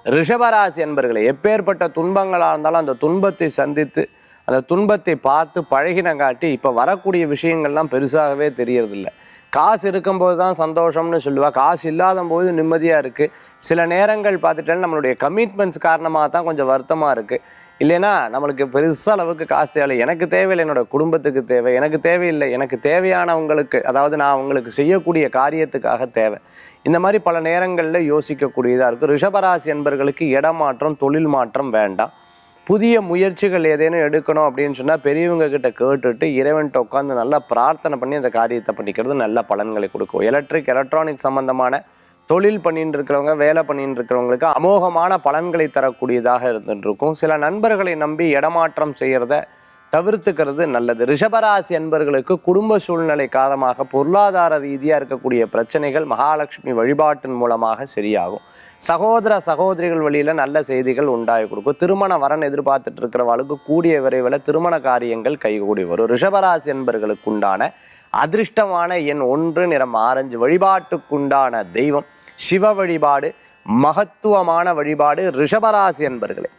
ரிஷபராசி என்பர்களே எப்பேற்பட்ட துன்பங்களாக இருந்தாலும் அந்த துன்பத்தை சந்தித்து அந்த துன்பத்தை பார்த்து பழகினங்காட்டி இப்போ வரக்கூடிய விஷயங்கள்லாம் பெருசாகவே தெரியறதில்ல காசு இருக்கும்போது தான் சந்தோஷம்னு சொல்லுவா காசு இல்லாத போது நிம்மதியாக இருக்குது சில நேரங்கள் பார்த்துட்டாலும் நம்மளுடைய கமிட்மெண்ட்ஸ் காரணமாக தான் கொஞ்சம் வருத்தமாக இருக்குது இல்லைன்னா நம்மளுக்கு பெருசாக அளவுக்கு காசு தேவை எனக்கு தேவையில்லை என்னோட குடும்பத்துக்கு தேவை எனக்கு தேவையில்லை எனக்கு தேவையானவங்களுக்கு அதாவது நான் அவங்களுக்கு செய்யக்கூடிய காரியத்துக்காக தேவை இந்த மாதிரி பல நேரங்களில் யோசிக்கக்கூடியதாக இருக்குது ரிஷபராசி என்பர்களுக்கு இடமாற்றம் தொழில் மாற்றம் வேண்டாம் புதிய முயற்சிகள் ஏதேனும் எடுக்கணும் அப்படின்னு சொன்னால் பெரியவங்க கிட்ட கேட்டுட்டு இறைவன்கிட்ட உட்காந்து நல்லா பிரார்த்தனை பண்ணி அந்த காரியத்தை பண்ணிக்கிறது நல்ல பலன்களை கொடுக்கும் எலக்ட்ரிக் எலக்ட்ரானிக் சம்பந்தமான தொழில் பண்ணிட்டு இருக்கிறவங்க வேலை பண்ணிட்டு இருக்கிறவங்களுக்கு அமோகமான பலன்களை தரக்கூடியதாக இருந்துட்டு இருக்கும் சில நண்பர்களை நம்பி இடமாற்றம் செய்யறத தவிர்த்துக்கிறது நல்லது ரிஷபராசி அன்பர்களுக்கு குடும்ப சூழ்நிலை காரணமாக பொருளாதார ரீதியாக இருக்கக்கூடிய பிரச்சனைகள் மகாலட்சுமி வழிபாட்டின் மூலமாக சரியாகும் சகோதர சகோதரிகள் வழியில நல்ல செய்திகள் உண்டாகி கொடுக்கும் திருமண வரன் எதிர்பார்த்துட்டு இருக்கிறவளுக்கு கூடிய விரைவில் திருமண காரியங்கள் கைகூடி வரும் ரிஷபராசி என்பர்களுக்கு உண்டான அதிர்ஷ்டமான எண் ஒன்று நிறம் ஆரஞ்சு வழிபாட்டுக்குண்டான தெய்வம் சிவ வழிபாடு மகத்துவமான வழிபாடு ரிஷபராசி என்பர்களே